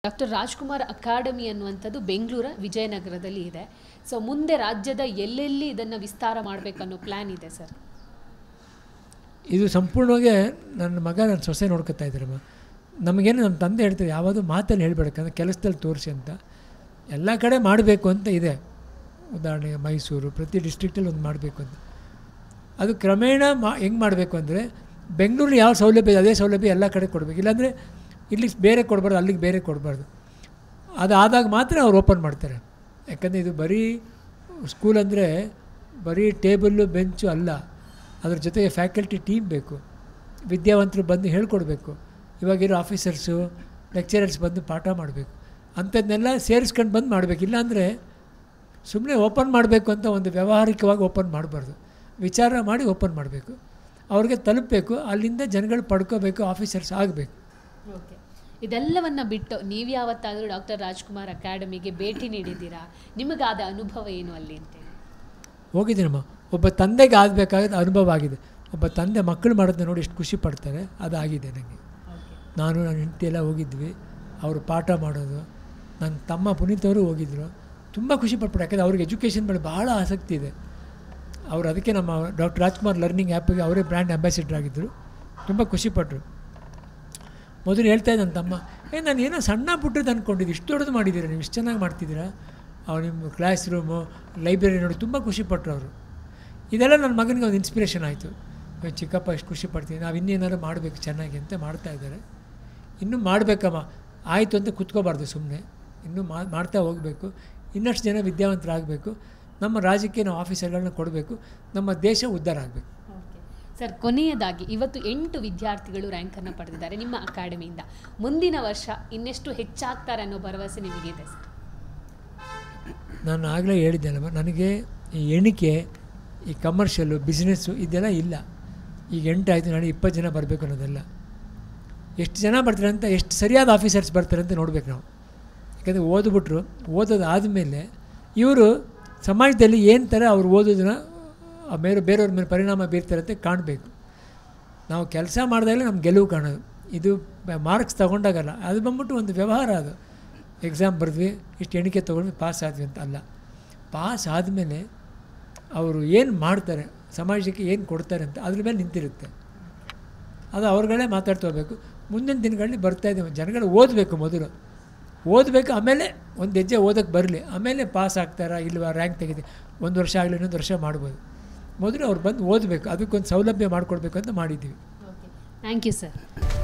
doctor Rajkumar academy ಅನ್ನುವಂಥದ್ದು ಬೆಂಗಳೂರ ವಿಜಯನಗರದಲ್ಲಿ ಇದೆ so ಮುಂದೆ ರಾಜ್ಯದ ಎಲ್ಲೆಲ್ಲಿ ಇದನ್ನು ವಿಸ್ತಾರ ಮಾಡಬೇಕನ್ನೋ ಪ್ಲ್ಯಾನ್ ಇದೆ ಸರ್ ಇದು ಸಂಪೂರ್ಣವಾಗಿ ನನ್ನ ಮಗ ನನ್ನ ಸೊಸೆ ನೋಡ್ಕೊತಾ ಇದ್ದಾರಮ್ಮ ನಮಗೇನು ನಮ್ಮ ತಂದೆ ಹೇಳ್ತಾರೆ ಯಾವುದು ಮಾತಲ್ಲಿ ಹೇಳ್ಬೇಕಂದ್ರೆ ಕೆಲಸದಲ್ಲಿ ತೋರಿಸಿ ಅಂತ ಎಲ್ಲ ಕಡೆ ಮಾಡಬೇಕು ಅಂತ ಇದೆ ಉದಾಹರಣೆಗೆ ಮೈಸೂರು ಪ್ರತಿ ಡಿಸ್ಟ್ರಿಕ್ಟಲ್ಲಿ ಒಂದು ಮಾಡಬೇಕು ಅಂತ ಅದು ಕ್ರಮೇಣ ಮಾ ಹೆಂಗೆ ಮಾಡಬೇಕು ಅಂದರೆ ಬೆಂಗಳೂರು ಯಾವ ಸೌಲಭ್ಯ ಇದೆ ಅದೇ ಸೌಲಭ್ಯ ಎಲ್ಲ ಕಡೆ ಕೊಡಬೇಕು ಇಲ್ಲಾಂದರೆ ಇಲ್ಲಿ ಬೇರೆ ಕೊಡಬಾರ್ದು ಅಲ್ಲಿಗೆ ಬೇರೆ ಕೊಡಬಾರ್ದು ಅದಾದಾಗ ಮಾತ್ರ ಅವ್ರು ಓಪನ್ ಮಾಡ್ತಾರೆ ಯಾಕಂದರೆ ಇದು ಬರೀ ಸ್ಕೂಲ್ ಅಂದರೆ ಬರೀ ಟೇಬಲ್ಲು ಬೆಂಚು ಅಲ್ಲ ಅದ್ರ ಜೊತೆಗೆ ಫ್ಯಾಕಲ್ಟಿ ಟೀಮ್ ಬೇಕು ವಿದ್ಯಾವಂತರು ಬಂದು ಹೇಳ್ಕೊಡ್ಬೇಕು ಇವಾಗಿರೋ ಆಫೀಸರ್ಸು ಲೆಕ್ಚರರ್ಸ್ ಬಂದು ಪಾಠ ಮಾಡಬೇಕು ಅಂಥದ್ದನ್ನೆಲ್ಲ ಸೇರಿಸ್ಕೊಂಡು ಬಂದು ಮಾಡಬೇಕು ಇಲ್ಲಾಂದರೆ ಸುಮ್ಮನೆ ಓಪನ್ ಮಾಡಬೇಕು ಅಂತ ಒಂದು ವ್ಯಾವಹಾರಿಕವಾಗಿ ಓಪನ್ ಮಾಡಬಾರ್ದು ವಿಚಾರ ಮಾಡಿ ಓಪನ್ ಮಾಡಬೇಕು ಅವ್ರಿಗೆ ತಲುಪಬೇಕು ಅಲ್ಲಿಂದ ಜನಗಳು ಪಡ್ಕೋಬೇಕು ಆಫೀಸರ್ಸ್ ಆಗಬೇಕು ಓಕೆ ಇದೆಲ್ಲವನ್ನ ಬಿಟ್ಟು ನೀವು ಯಾವತ್ತಾದರೂ ಡಾಕ್ಟರ್ ರಾಜ್ಕುಮಾರ್ ಅಕಾಡೆಮಿಗೆ ಭೇಟಿ ನೀಡಿದ್ದೀರಾ ನಿಮಗಾದ ಅನುಭವ ಏನು ಅಲ್ಲಿ ಅಂತೇಳಿ ಹೋಗಿದ್ದೀನಮ್ಮ ಒಬ್ಬ ತಂದೆಗೆ ಆಗಬೇಕಾದ ಅನುಭವ ಆಗಿದೆ ಒಬ್ಬ ತಂದೆ ಮಕ್ಕಳು ಮಾಡೋದನ್ನ ನೋಡಿ ಎಷ್ಟು ಖುಷಿ ಪಡ್ತಾರೆ ಅದಾಗಿದೆ ನನಗೆ ಓಕೆ ನಾನು ನನ್ನ ಹೆಂಡತಿ ಎಲ್ಲ ಹೋಗಿದ್ವಿ ಅವರು ಪಾಠ ಮಾಡೋದು ನನ್ನ ತಮ್ಮ ಪುನೀತ್ ಅವರು ಹೋಗಿದ್ದರು ತುಂಬ ಖುಷಿ ಪಟ್ಬಿಟ್ಟು ಯಾಕಂದರೆ ಅವ್ರಿಗೆ ಎಜುಕೇಷನ್ ಮೇಲೆ ಭಾಳ ಆಸಕ್ತಿ ಇದೆ ಅವರು ಅದಕ್ಕೆ ನಮ್ಮ ಡಾಕ್ಟರ್ ರಾಜ್ಕುಮಾರ್ ಲರ್ನಿಂಗ್ ಆ್ಯಪಿಗೆ ಅವರೇ ಬ್ರ್ಯಾಂಡ್ ಅಂಬಾಸಿಡರ್ ಆಗಿದ್ದರು ತುಂಬ ಖುಷಿಪಟ್ಟರು ಮೊದಲು ಹೇಳ್ತಾ ಇದ್ದ ನನ್ನ ತಮ್ಮ ಏ ನಾನು ಏನೋ ಸಣ್ಣ ಪುಟ್ಟದ್ದು ಅಂದ್ಕೊಂಡಿದ್ದು ಇಷ್ಟು ದೊಡ್ಡದು ಮಾಡಿದ್ದೀರಾ ನೀವು ಇಷ್ಟು ಚೆನ್ನಾಗಿ ಮಾಡ್ತಿದ್ದೀರಾ ಅವ್ರು ನಿಮ್ಮ ಕ್ಲಾಸ್ ರೂಮು ಲೈಬ್ರರಿ ನೋಡಿ ತುಂಬ ಖುಷಿಪಟ್ಟರು ಅವರು ಇದೆಲ್ಲ ನನ್ನ ಮಗನಿಗೆ ಒಂದು ಇನ್ಸ್ಪಿರೇಷನ್ ಆಯಿತು ಚಿಕ್ಕಪ್ಪ ಎಷ್ಟು ಖುಷಿ ಪಡ್ತೀನಿ ನಾವು ಇನ್ನೇನಾದ್ರು ಮಾಡಬೇಕು ಚೆನ್ನಾಗಿ ಅಂತ ಮಾಡ್ತಾ ಇದ್ದಾರೆ ಇನ್ನೂ ಮಾಡಬೇಕಮ್ಮ ಆಯಿತು ಅಂತ ಕುತ್ಕೋಬಾರ್ದು ಸುಮ್ಮನೆ ಇನ್ನೂ ಮಾ ಮಾಡ್ತಾ ಹೋಗಬೇಕು ಇನ್ನಷ್ಟು ಜನ ವಿದ್ಯಾವಂತರಾಗಬೇಕು ನಮ್ಮ ರಾಜ್ಯಕ್ಕೆ ನಾವು ಆಫೀಸರ್ಗಳನ್ನ ಕೊಡಬೇಕು ನಮ್ಮ ದೇಶ ಉದ್ಧಾರ ಆಗಬೇಕು ಓಕೆ ಸರ್ ಕೊನೆಯದಾಗಿ ಇವತ್ತು ಎಂಟು ವಿದ್ಯಾರ್ಥಿಗಳು ರ್ಯಾಂಕನ್ನು ಪಡೆದಿದ್ದಾರೆ ನಿಮ್ಮ ಅಕಾಡೆಮಿಯಿಂದ ಮುಂದಿನ ವರ್ಷ ಇನ್ನೆಷ್ಟು ಹೆಚ್ಚಾಗ್ತಾರೆ ಅನ್ನೋ ಭರವಸೆ ನಿಮಗಿದೆ ಸರ್ ನಾನು ಆಗಲೇ ಹೇಳಿದ್ದೆನಮ್ಮ ನನಗೆ ಈ ಎಣಿಕೆ ಈ ಕಮರ್ಷಿಯಲ್ಲು ಬಿಸ್ನೆಸ್ಸು ಇದೆಲ್ಲ ಇಲ್ಲ ಈಗ ಎಂಟಾಯಿತು ನಾಳೆ ಇಪ್ಪತ್ತು ಜನ ಬರಬೇಕು ಅನ್ನೋದೆಲ್ಲ ಎಷ್ಟು ಜನ ಬರ್ತಾರೆ ಅಂತ ಎಷ್ಟು ಸರಿಯಾದ ಆಫೀಸರ್ಸ್ ಬರ್ತಾರೆ ಅಂತ ನೋಡ್ಬೇಕು ನಾವು ಯಾಕಂದರೆ ಓದ್ಬಿಟ್ರು ಓದೋದು ಆದಮೇಲೆ ಇವರು ಸಮಾಜದಲ್ಲಿ ಏನು ಥರ ಅವ್ರು ಓದೋದನ್ನ ಆ ಬೇರೆ ಬೇರೆಯವ್ರ ಮೇಲೆ ಪರಿಣಾಮ ಬೀರ್ತಾರೆ ಅಂತ ಕಾಣಬೇಕು ನಾವು ಕೆಲಸ ಮಾಡಿದಾಗಲೇ ನಮ್ಮ ಗೆಲುವು ಕಾಣೋದು ಇದು ಮಾರ್ಕ್ಸ್ ತೊಗೊಂಡಾಗಲ್ಲ ಅದು ಬಂದ್ಬಿಟ್ಟು ಒಂದು ವ್ಯವಹಾರ ಅದು ಎಕ್ಸಾಮ್ ಬರೆದ್ವಿ ಇಷ್ಟು ಎಣಿಕೆ ತೊಗೊಂಡ್ವಿ ಪಾಸ್ ಆದ್ವಿ ಅಂತ ಅಲ್ಲ ಪಾಸ್ ಆದಮೇಲೆ ಅವರು ಏನು ಮಾಡ್ತಾರೆ ಸಮಾಜಕ್ಕೆ ಏನು ಕೊಡ್ತಾರೆ ಅಂತ ಅದ್ರ ಮೇಲೆ ನಿಂತಿರುತ್ತೆ ಅದು ಅವ್ರುಗಳೇ ಮಾತಾಡ್ತಾ ಹೋಗ್ಬೇಕು ಮುಂದಿನ ದಿನಗಳಲ್ಲಿ ಬರ್ತಾ ಇದ್ದೀವಿ ಜನಗಳು ಓದಬೇಕು ಮೊದಲು ಓದಬೇಕು ಆಮೇಲೆ ಒಂದು ಹೆಜ್ಜೆ ಓದೋಕ್ಕೆ ಬರಲಿ ಆಮೇಲೆ ಪಾಸ್ ಆಗ್ತಾರಾ ಇಲ್ವಾ ರ್ಯಾಂಕ್ ತೆಗೆದು ಒಂದು ವರ್ಷ ಆಗಲಿ ಇನ್ನೊಂದು ವರ್ಷ ಮಾಡ್ಬೋದು ಮೊದಲು ಅವ್ರು ಬಂದು ಓದಬೇಕು ಅದಕ್ಕೊಂದು ಸೌಲಭ್ಯ ಮಾಡಿಕೊಡ್ಬೇಕು ಅಂತ ಮಾಡಿದ್ದೀವಿ ಓಕೆ ಥ್ಯಾಂಕ್ ಯು ಸರ್